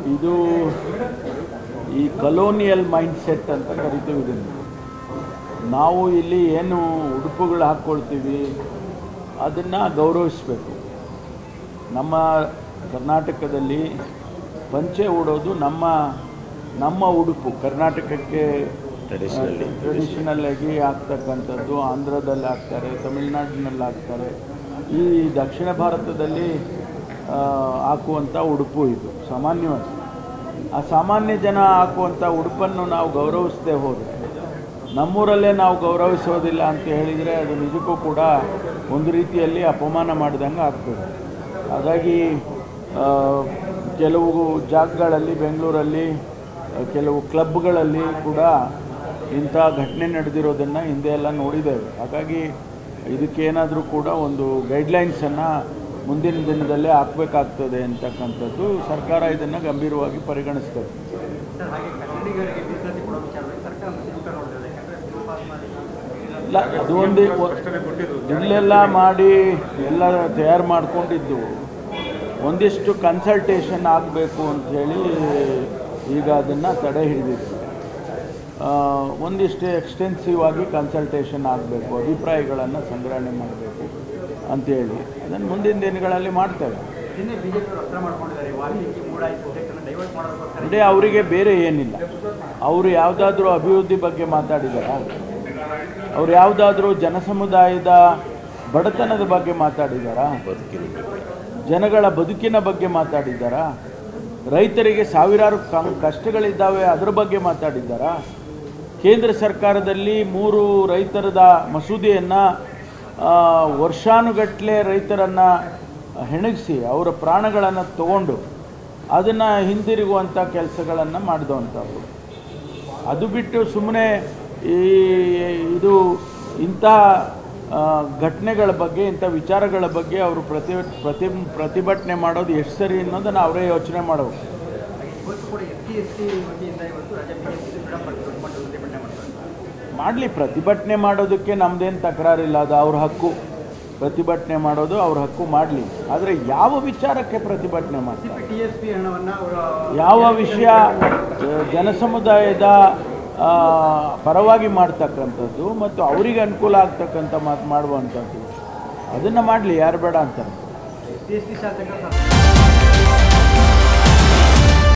ಇದು ಈ colonial mind set ಅಂತ ಕರಿತೀವಿ ಇದನ್ನು ನಾವು ಇಲ್ಲಿ ಏನು ಉಡುಪುಗಳು ಹಾಕ್ಕೊಳ್ತೀವಿ ಅದನ್ನು ಗೌರವಿಸಬೇಕು ನಮ್ಮ ಕರ್ನಾಟಕದಲ್ಲಿ ಪಂಚೆ ಉಡೋದು ನಮ್ಮ ನಮ್ಮ ಉಡುಪು ಕರ್ನಾಟಕಕ್ಕೆ Traditionally. ಟ್ರೆಡಿಷನಲ್ ಆಗಿ ಆಗ್ತಕ್ಕಂಥದ್ದು ಆಂಧ್ರದಲ್ಲಿ ಆಗ್ತಾರೆ ತಮಿಳ್ನಾಡಿನಲ್ಲಿ ಆಗ್ತಾರೆ ಈ ದಕ್ಷಿಣ ಭಾರತದಲ್ಲಿ ಆ, ಹಾಕುವಂಥ ಉಡುಪು ಇದು ಸಾಮಾನ್ಯವಾಗಿ ಆ ಸಾಮಾನ್ಯ ಜನ ಹಾಕುವಂಥ ಉಡುಪನ್ನು ನಾವು ಗೌರವಿಸದೆ ಹೋದರೆ ನಮ್ಮೂರಲ್ಲೇ ನಾವು ಗೌರವಿಸೋದಿಲ್ಲ ಅಂತ ಹೇಳಿದರೆ ಅದು ನಿಜಕ್ಕೂ ಕೂಡ ಒಂದು ರೀತಿಯಲ್ಲಿ ಅಪಮಾನ ಮಾಡಿದಂಗೆ ಆಗ್ತದೆ ಹಾಗಾಗಿ ಆ, ಕೆಲವು ಜಾಗಗಳಲ್ಲಿ ಬೆಂಗಳೂರಲ್ಲಿ ಆ, ಕೆಲವು ಕ್ಲಬ್ಗಳಲ್ಲಿ ಕೂಡ ಇಂಥ ಘಟನೆ ನಡೆದಿರೋದನ್ನು ಹಿಂದೆ ಎಲ್ಲ ನೋಡಿದ್ದೇವೆ ಹಾಗಾಗಿ ಇದಕ್ಕೇನಾದರೂ ಕೂಡ ಒಂದು ಗೈಡ್ಲೈನ್ಸನ್ನು ಮುಂದಿನ ದಿನದಲ್ಲೇ ಹಾಕಬೇಕಾಗ್ತದೆ ಅಂತಕ್ಕಂಥದ್ದು ಸರ್ಕಾರ ಇದನ್ನು ಗಂಭೀರವಾಗಿ ಪರಿಗಣಿಸ್ತದೆ ಸರ್ ಹಾಗೆ ಕನ್ನಡಿಗರಿಗೆ ಮೀಸಲಾತಿ ಕೊಡೋ ವಿಚಾರದಲ್ಲಿ ಸರ್ಕಾರ ಮತ್ತೆ ಮುಖ ನೋಡಿದೆ ಯಾಕಂದ್ರೆ ಬಿಲ್ ಪಾಸ್ ಮಾಡಿ ಇಲ್ಲ ಅದು ಒಂದು ಇಲ್ಲೆಲ್ಲ ಮಾಡಿ ಎಲ್ಲ ತಯಾರು ಮಾಡ್ಕೊಂಡಿದ್ದು ಒಂದಿಷ್ಟು ಕನ್ಸಲ್ಟೇಷನ್ ಆಗಬೇಕು ಅಂಥೇಳಿ ಈಗ ಅದನ್ನು ತಡೆ ಹಿಡಿದಿತ್ತು ಆ, ಒಂದಿಷ್ಟು ಎಕ್ಸ್ಟೆನ್ಸಿವ್ ಆಗಿ ಕನ್ಸಲ್ಟೇಷನ್ ಆಗಬೇಕು ಅಭಿಪ್ರಾಯಗಳನ್ನು ಸಂಗ್ರಹಣೆ ಮಾಡಬೇಕು ಅಂತೇಳಿ ಅದನ್ನು ಮುಂದಿನ ದಿನಗಳಲ್ಲಿ ಮಾಡ್ತೇವೆ ನಿನ್ನೆ ಬಿಜೆಪಿ ಅವರು ಅಸ್ತ್ರ ಮಾಡ್ಕೊಂಡಿದ್ದಾರೆ ವಾಲ್ಮೀಕಿ ಮೂಡಾಯಿ ಸಬ್ಜೆಕ್ಟನ್ನು ಡೈವರ್ಟ್ ಮಾಡೋದಕ್ಕೋಸ್ಕರ ಅಂದರೆ ಅವರಿಗೆ ಬೇರೆ ಏನಿಲ್ಲ ಅವರು ಯಾವುದಾದ್ರೂ ಅಭಿವೃದ್ಧಿ ಬಗ್ಗೆ ಮಾತಾಡಿದಾರಾ ಅವ್ರು ಯಾವುದಾದ್ರೂ ಜನಸಮುದಾಯದ ಬಡತನದ ಬಗ್ಗೆ ಮಾತಾಡಿದಾರಾ ಬದುಕಿನ ಬಗ್ಗೆ ಜನಗಳ ಬದುಕಿನ ಬಗ್ಗೆ ಮಾತಾಡಿದ್ದಾರಾ ರೈತರಿಗೆ ಸಾವಿರಾರು ಕ- ಕಷ್ಟಗಳಿದ್ದಾವೆ ಅದರ ಬಗ್ಗೆ ಮಾತಾಡಿದ್ದಾರಾ ಕೇಂದ್ರ ಸರ್ಕಾರದಲ್ಲಿ ಮೂರು ರೈತರದ ಮಸೂದೆಯನ್ನು ವರ್ಷಾನುಗಟ್ಟಲೆ ರೈತರನ್ನು ಹೆಣಗಿಸಿ ಅವರ ಪ್ರಾಣಗಳನ್ನು ತಗೊಂಡು ಅದನ್ನು ಹಿಂದಿರುಗುವಂಥ ಕೆಲಸಗಳನ್ನು ಮಾಡಿದಂಥವ್ರು ಅದು ಬಿಟ್ಟು ಸುಮ್ಮನೆ ಈ ಇದು ಇಂಥ ಆ, ಘಟನೆಗಳ ಬಗ್ಗೆ ಇಂಥ ವಿಚಾರಗಳ ಬಗ್ಗೆ ಅವರು ಪ್ರತಿ ಪ್ರತಿ ಪ್ರತಿಭಟನೆ ಮಾಡೋದು ಎಷ್ಟು ಸರಿ ಅನ್ನೋದನ್ನು ಅವರೇ ಯೋಚನೆ ಮಾಡಬೇಕು ಇವತ್ತು ಕೂಡ ಎಸ್ ಟಿ ಎಸ್ ಟಿ ವತಿಯಿಂದ ಇವತ್ತು ರಾಜ್ಯ ಬಿಜೆಪಿ ಫ್ರೀಡಮ್ ಪಾರ್ಟಿ ದೊಡ್ಡ ಮಟ್ಟದ ಪ್ರತಿಭಟನೆ ಮಾಡ್ತಾರೆ ಮಾಡಲಿ ಪ್ರತಿಭಟನೆ ಮಾಡೋದಕ್ಕೆ ನಮ್ಮದೇನು ತಕರಾರಿಲ್ಲ ಅದು ಅವ್ರ ಹಕ್ಕು ಪ್ರತಿಭಟನೆ ಮಾಡೋದು ಅವ್ರ ಹಕ್ಕು ಮಾಡಲಿ ಆದರೆ ಯಾವ ವಿಚಾರಕ್ಕೆ ಪ್ರತಿಭಟನೆ ಮಾಡ್ತಾರೆ ಟಿ ಎಸ್ ಪಿ ಹಣವನ್ನು ಅವರು ಯಾವ ವಿಷಯ ಆ, ಜನಸಮುದಾಯದ ಆ, ಪರವಾಗಿ ಮಾಡ್ತಕ್ಕಂಥದ್ದು ಮತ್ತು ಅವರಿಗೆ ಅನುಕೂಲ ಆಗ್ತಕ್ಕಂಥ ಮಾತು ಮಾಡುವಂಥದ್ದು ಅದನ್ನು ಮಾಡಲಿ ಯಾರು ಬೇಡ ಅಂತಾರೆ ಎಸ್ ಟಿ ಎಸ್ ಟಿ ಶಾಸಕರು